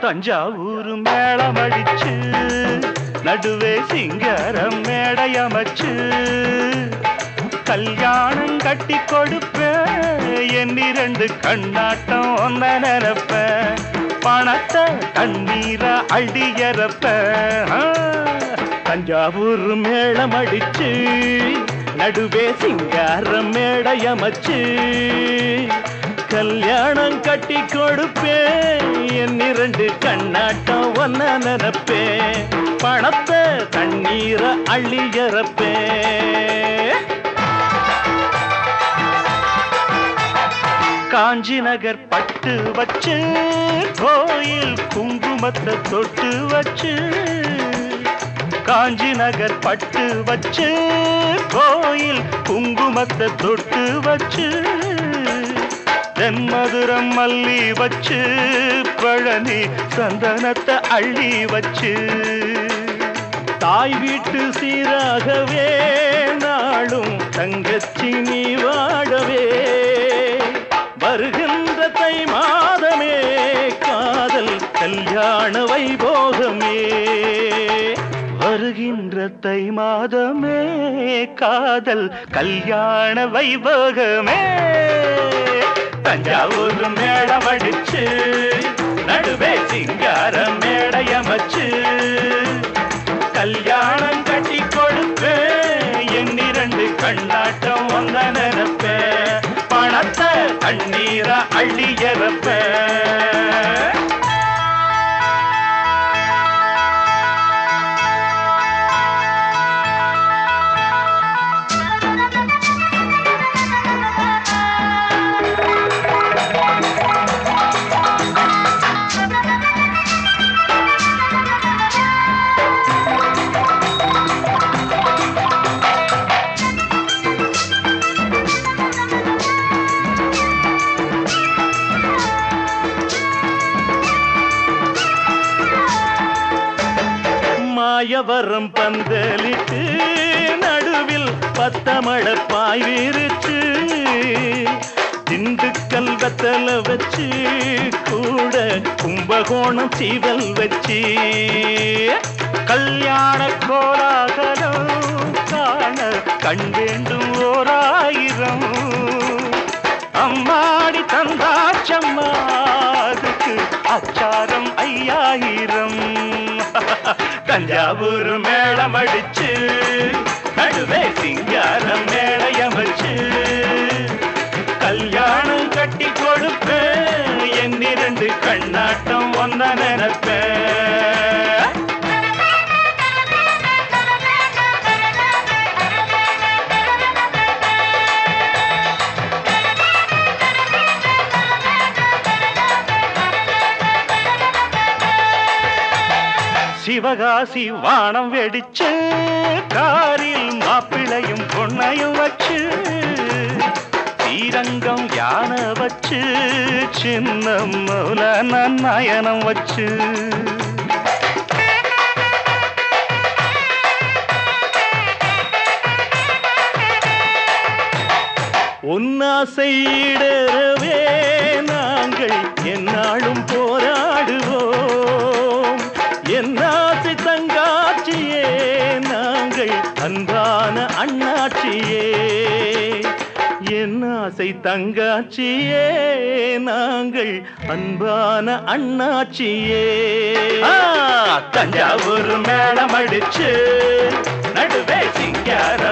தஞ்சாவூர் மேளமடிச்சு நடுவே சிங்காரம் மேடையமைச்சு கல்யாணம் கட்டி கொடுப்பேன் என் இரண்டு கண்ணாட்டம் ஒன்ன நினைப்பேன் பணத்தை தண்ணீரா அள்ளியறப்ப தஞ்சாவூர் மேளமடிச்சு நடுவே சிங்காரம் மேடையமைச்சு கல்யாணம் கட்டி கொடுப்பேன் என் இரண்டு கண்ணாட்டம் ஒன்ன நினைப்பேன் பணத்தை தண்ணீரை அள்ளியறப்பேன் காஞ்சி நகர் பட்டு வச்சு கோயில் குங்குமத்தை தொட்டு வச்சு காஞ்சி நகர் பட்டு வச்சு கோயில் குங்குமத்தை தொட்டு வச்சு தென்மதுரம் மல்லி வச்சு பழனி சந்தனத்தை அள்ளி வச்சு தாய் வீட்டு சீராகவே நாளும் தங்கச்சி நீ வாழவே வருகின்ற தை மாதமே காதல் கல்யாண வைபோகமே வருகின்ற தை மாதமே காதல் கல்யாண வைபோகமே தஞ்சாவூர் மேளமடிச்சு நடுவே சிங்காரம் மேடையமைச்சு கல்யாணம் கட்டி கொடுப்பேன் என் இரண்டு கண்ணாட்டம் வந்த நினைப்பேன் பணத்தை தண்ணீரை அள்ளியறப்பேன் மாயவரம் பந்தலிட்டு நடுவில் பத்தமழ பாய் விரிச்சு திண்டுக்கல் வெத்தல வச்சு கூட கும்பகோணம் சீவல் வச்சு கல்யாண கோலாகலம் காண கண் வேண்டும் ஓராயிரம் அம்மாடி தந்தாச்சம்மா அதுக்கு அச்சாரம் ஐயாயிரம் தஞ்சாவூர் மேளம் அடிச்சு நடுவே சிங்காரம் மேளையமைச்சு கல்யாணம் கட்டி கொடுப்பேன் என் இரண்டு கண்ணாட்டம் ஒன்ன நினைப்பேன் சிவகாசி வானம் வெடிச்சு காரில் மாப்பிளையும் பொண்ணையும் வச்சு ஸ்ரீரங்கம் யானை வச்சு சின்ன மௌல நயனம் வச்சு உன்னாசையிடவே நாங்கள் என்னாலும் போராடுவோம் என்னாசை தங்காட்சியே நாங்கள் அன்பான அண்ணாட்சியே என்னாசை தங்காட்சியே நாங்கள் அன்பான அண்ணாச்சியே தஞ்சாவூர் மேளம் அடிச்சு நடுவே சிங்கார